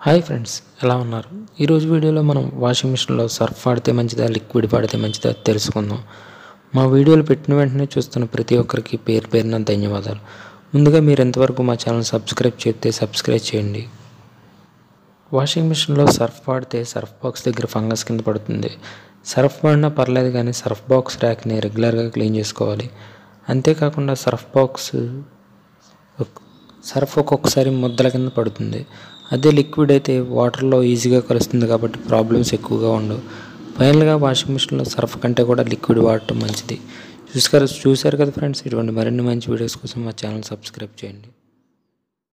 hi friends ఎలా ఉన్నారు ఈరోజు వీడియోలో మనం వాషింగ్ మిషన్లో సర్ఫ్ వాడితే మంచిదా లిక్విడ్ వాడితే మంచిదా తెలుసుకుందాం మా వీడియోలు పెట్టిన వెంటనే చూస్తున్న ప్రతి ఒక్కరికి పేరు పేరున ధన్యవాదాలు ముందుగా మీరు ఎంతవరకు మా ఛానల్ సబ్స్క్రైబ్ చేస్తే సబ్స్క్రైబ్ చేయండి వాషింగ్ మిషన్లో సర్ఫ్ వాడితే సర్ఫ్ బాక్స్ దగ్గర ఫంగస్ కింద పడుతుంది సర్ఫ్ వాడినా పర్లేదు కానీ సర్ఫ్ బాక్స్ ర్యాక్ని రెగ్యులర్గా క్లీన్ చేసుకోవాలి అంతేకాకుండా సర్ఫ్ బాక్స్ సర్ఫ్ ఒక్కొక్కసారి ముద్దల కింద పడుతుంది అదే లిక్విడ్ అయితే వాటర్లో ఈజీగా కలుస్తుంది కాబట్టి ప్రాబ్లమ్స్ ఎక్కువగా ఉండవు ఫైనల్గా వాషింగ్ మిషన్లో సర్ఫ్ కంటే కూడా లిక్విడ్ వాడటం మంచిది చూసారు చూసారు కదా ఫ్రెండ్స్ ఇటువంటి మరిన్ని మంచి వీడియోస్ కోసం మా ఛానల్ సబ్స్క్రైబ్ చేయండి